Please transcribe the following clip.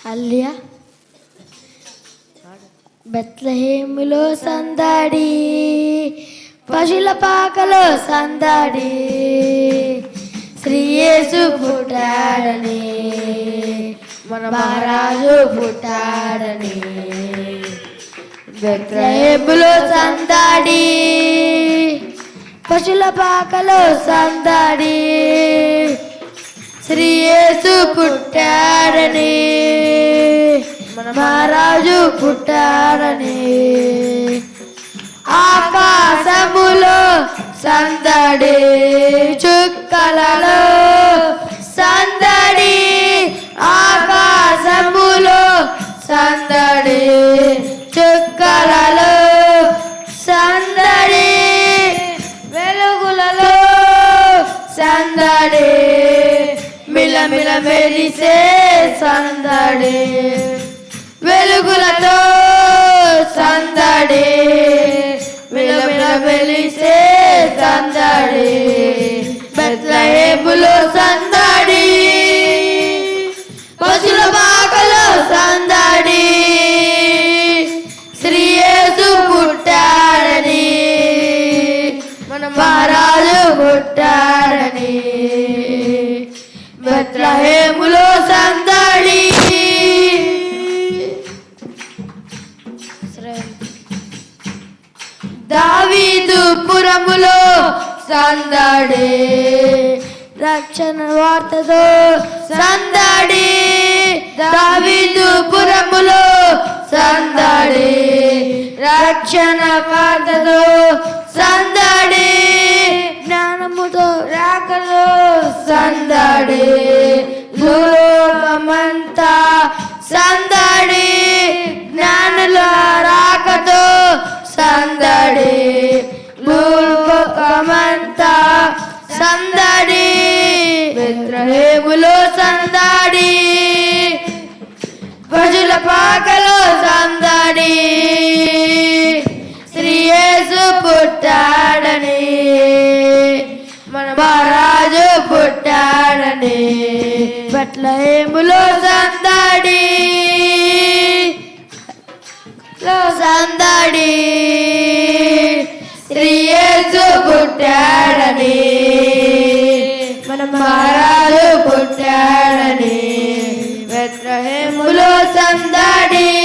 హల్లియా బెత్లహేములో సందడి పశుల పాకలో సందడి శ్రీయేసు పుట్టాడని మన మహారాజు పుట్టాడని బెత్లహేములో సందడి పశుల పాకలో సందడి శ్రీయేసు పుట్టాడని మన మహారాజు పుట్టాడని ఆకాశములో సందడి చుక్కలలో సందడి ఆకాశములో సందడి చుక్కలలో సందడి వెలుగులలో సందడి మిలమిల మెరిసే సందడి వెలుగులతో సందడి మిలమిల మెరిసే సందడి బెత్లహేములో సందడి పశుల బాకలో సందడి శ్రీయేసు పుట్టాడని మన మహారాజు పుట్టాడని బెత్లహేములో సందడి దావీదు పురములో సందడి రక్షణ వార్తతో సందడి దావీదు పురములో సందడి రక్షణ వార్తతో సందడి జ్ఞానముతో రాకలో సందడి లోకమంతా సందడి జ్ఞానుల రాకతో సందడి లోకమంతా సందడి విగ్రహములో సందడి ప్రజల పాకలో సందడి శ్రీయేసు పుట్టాడని మన మహారాజు పుట్టాడని బట్లహేములో సందడి లో సందడి శ్రీయేసు పుట్టాడని మన మహారాజు పుట్టాడని బెత్లహేములో సందడి